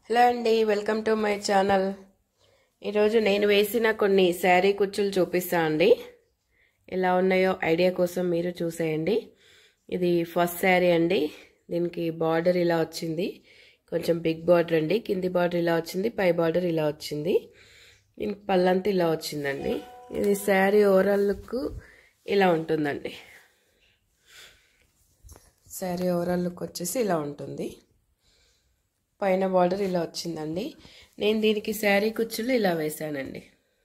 hello అండి welcome to my channel ఈరోజు నేను వేసిన కొన్ని శారీ కుచ్చులు చూపిస్తా అండి ఎలా ఉన్నాయో ఐడియా కోసం మీరు చూసేయండి ఇది ఫస్ట్ శారీ అండి దీనికి బార్డర్ ఇలా వచ్చింది కొంచెం బిగ్ బార్డర్ అండి కింది బార్డర్ ఇలా వచ్చింది పై బార్డర్ ఇలా వచ్చింది దీనికి పల్లంతా ఇలా వచ్చిందండి ఇది శారీ ఓవరాల్ లుక్ ఇలా ఉంటుందండి శారీ ఓవరాల్ లుక్ వచ్చేసి ఇలా ఉంటుంది పైన బార్డర్ ఇలా వచ్చిందండి నేను దీనికి శారీ కుచ్చులు ఇలా వేశానండి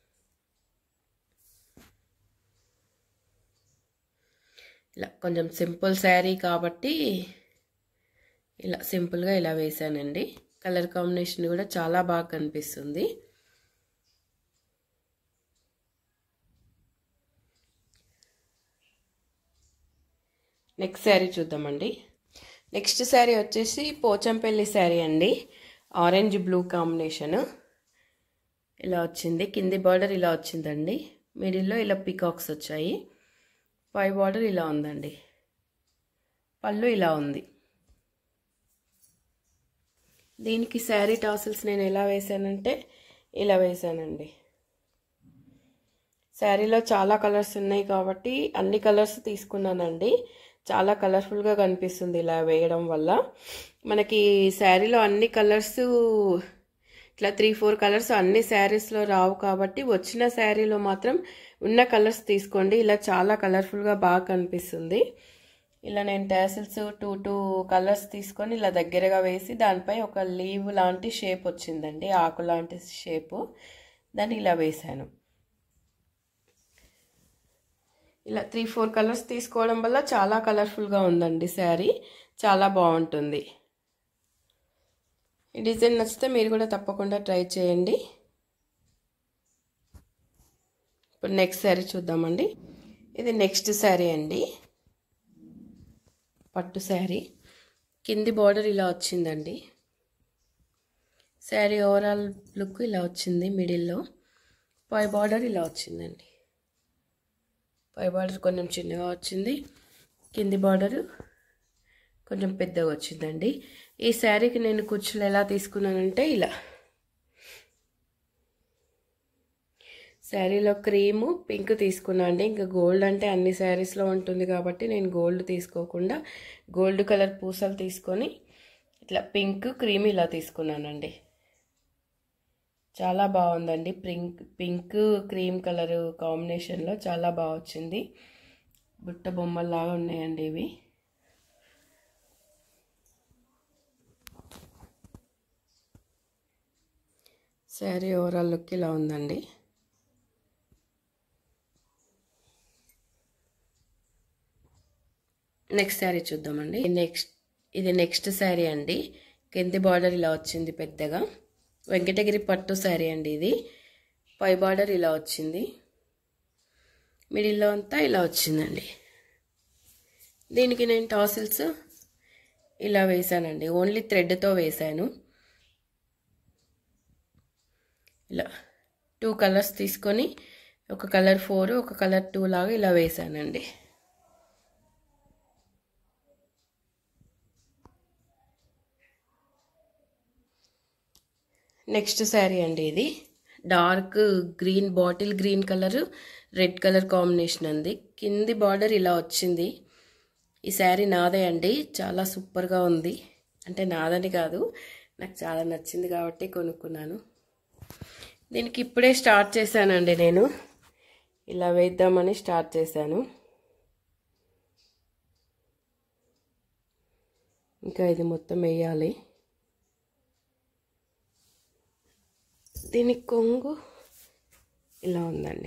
ఇలా కొంచెం సింపుల్ శారీ కాబట్టి ఇలా సింపుల్గా ఇలా వేశానండి కలర్ కాంబినేషన్ కూడా చాలా బాగా కనిపిస్తుంది నెక్స్ట్ శారీ చూద్దామండి నెక్స్ట్ శారీ వచ్చేసి పోచంపల్లి శారీ అండి ఆరెంజ్ బ్లూ కాంబినేషన్ ఇలా వచ్చింది కింది బార్డర్ ఇలా వచ్చిందండి మిడిల్లో ఇలా పికాక్స్ వచ్చాయి పై బార్డర్ ఇలా ఉందండి పళ్ళు ఇలా ఉంది దీనికి శారీ టాసిల్స్ నేను ఎలా వేసానంటే ఇలా వేసానండి శారీలో చాలా కలర్స్ ఉన్నాయి కాబట్టి అన్ని కలర్స్ తీసుకున్నానండి చాలా కలర్ఫుల్గా కనిపిస్తుంది ఇలా వేయడం వల్ల మనకి శారీలో అన్ని కలర్స్ ఇట్లా త్రీ ఫోర్ కలర్స్ అన్ని శారీస్లో రావు కాబట్టి వచ్చిన శారీలో మాత్రం ఉన్న కలర్స్ తీసుకోండి ఇలా చాలా కలర్ఫుల్గా బాగా కనిపిస్తుంది ఇలా నేను టాసిల్స్ టూ టూ కలర్స్ తీసుకొని ఇలా దగ్గరగా వేసి దానిపై ఒక లీవ్ లాంటి షేప్ వచ్చిందండి ఆకు లాంటి షేపు దాన్ని ఇలా వేశాను ఇలా త్రీ ఫోర్ కలర్స్ తీసుకోవడం వల్ల చాలా కలర్ఫుల్గా ఉందండి శారీ చాలా బాగుంటుంది ఈ డిజైన్ నచ్చితే మీరు కూడా తప్పకుండా ట్రై చేయండి ఇప్పుడు నెక్స్ట్ శారీ చూద్దామండి ఇది నెక్స్ట్ శారీ అండి పట్టు శారీ కింది బార్డర్ ఇలా వచ్చిందండి శారీ ఓవరాల్ లుక్ ఇలా వచ్చింది మిడిల్లో పై బార్డర్ ఇలా వచ్చిందండి పై బార్డర్ కొంచెం చిన్నగా వచ్చింది కింది బార్డర్ కొంచెం పెద్దగా వచ్చిందండి ఈ శారీకి నేను కుచ్చులు ఎలా తీసుకున్నానంటే ఇలా శారీలో క్రీము పింక్ తీసుకున్నా అండి ఇంకా గోల్డ్ అంటే అన్ని శారీస్లో ఉంటుంది కాబట్టి నేను గోల్డ్ తీసుకోకుండా గోల్డ్ కలర్ పూసలు తీసుకొని ఇట్లా పింక్ క్రీమ్ ఇలా తీసుకున్నానండి చాలా బాగుందండి పింక్ పింక్ క్రీమ్ కలర్ కాంబినేషన్లో చాలా బాగా వచ్చింది బుట్ట బొమ్మల్లాగా ఉన్నాయండి ఇవి శారీ ఓవరాల్ లుక్ ఇలా ఉందండి నెక్స్ట్ శారీ చూద్దామండి నెక్స్ట్ ఇది నెక్స్ట్ శారీ అండి కింది బార్డర్ ఇలా వచ్చింది పెద్దగా వెంకటగిరి పట్టు శారీ అండి ఇది పై బార్డర్ ఇలా వచ్చింది మిడిల్లో అంతా ఇలా వచ్చిందండి దీనికి నేను టాసిల్స్ ఇలా వేసానండి ఓన్లీ థ్రెడ్తో వేసాను ఇలా టూ కలర్స్ తీసుకొని ఒక కలర్ ఫోర్ ఒక కలర్ టూ లాగా ఇలా వేసానండి నెక్స్ట్ శారీ అండి ఇది dark green bottle green colour red colour combination అండి కింది బార్డర్ ఇలా వచ్చింది ఈ శారీ నాదే అండి చాలా సూపర్గా ఉంది అంటే నాదని కాదు నాకు చాలా నచ్చింది కాబట్టి కొనుక్కున్నాను దీనికి ఇప్పుడే స్టార్ట్ చేశానండి నేను ఇలా వేద్దామని స్టార్ట్ చేశాను ఇంకా ఇది మొత్తం వేయాలి దీని కొంగు ఇలా ఉందండి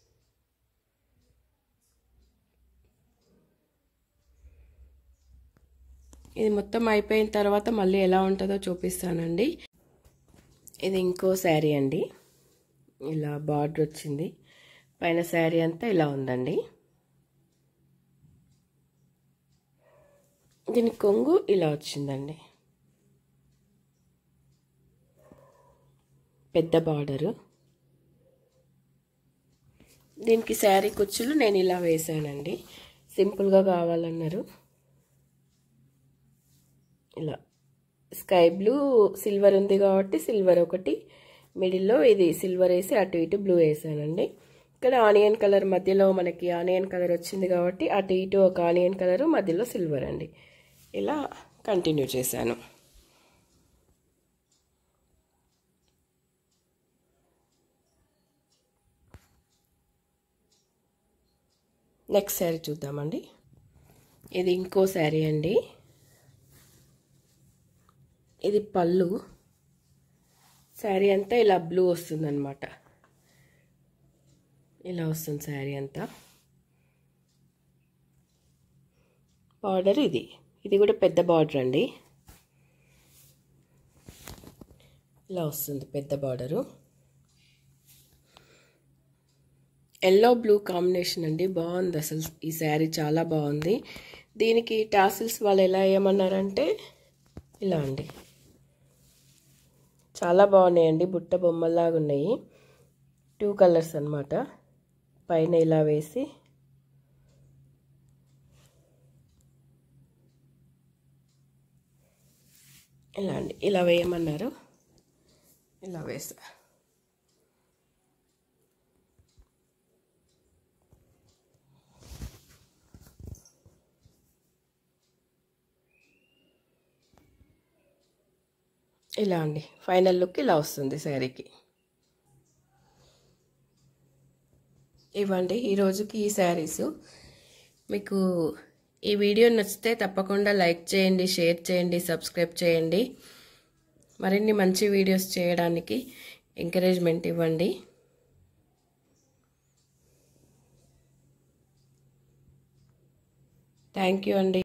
ఇది మొత్తం అయిపోయిన తర్వాత మళ్ళీ ఎలా ఉంటుందో చూపిస్తానండి ఇది ఇంకో శారీ అండి ఇలా బార్డర్ వచ్చింది పైన శారీ అంతా ఇలా ఉందండి దీని కొంగు ఇలా వచ్చిందండి పెద్ద బార్డరు దీనికి శారీ కుచ్చులు నేను ఇలా వేసానండి సింపుల్గా కావాలన్నారు ఇలా స్కై బ్లూ సిల్వర్ ఉంది కాబట్టి సిల్వర్ ఒకటి మిడిల్లో ఇది సిల్వర్ వేసి అటు ఇటు బ్లూ వేసానండి ఇక్కడ ఆనియన్ కలర్ మధ్యలో మనకి ఆనియన్ కలర్ వచ్చింది కాబట్టి అటు ఇటు ఒక ఆనియన్ కలరు మధ్యలో సిల్వర్ అండి ఇలా కంటిన్యూ చేశాను నెక్స్ట్ శారీ చూద్దామండి ఇది ఇంకో శారీ అండి ఇది పళ్ళు శారీ అంతా ఇలా బ్లూ వస్తుందన్నమాట ఇలా వస్తుంది శారీ అంతా బార్డర్ ఇది ఇది కూడా పెద్ద బార్డర్ అండి ఇలా వస్తుంది పెద్ద బార్డరు ఎల్లో బ్లూ కాంబినేషన్ అండి బాగుంది అసలు ఈ శారీ చాలా బాగుంది దీనికి టాసిల్స్ వాళ్ళు ఎలా వేయమన్నారంటే ఇలా అండి చాలా బాగున్నాయండి బుట్ట బొమ్మల్లాగా ఉన్నాయి టూ కలర్స్ అనమాట పైన ఇలా వేసి ఇలా అండి ఇలా వేయమన్నారు ఇలా వేసా ఇలా అండి ఫైనల్ లుక్ ఇలా వస్తుంది శారీకి ఇవ్వండి ఈరోజుకి ఈ శారీస్ మీకు ఈ వీడియో నచ్చితే తప్పకుండా లైక్ చేయండి షేర్ చేయండి సబ్స్క్రైబ్ చేయండి మరిన్ని మంచి వీడియోస్ చేయడానికి ఎంకరేజ్మెంట్ ఇవ్వండి థ్యాంక్ యూ అండి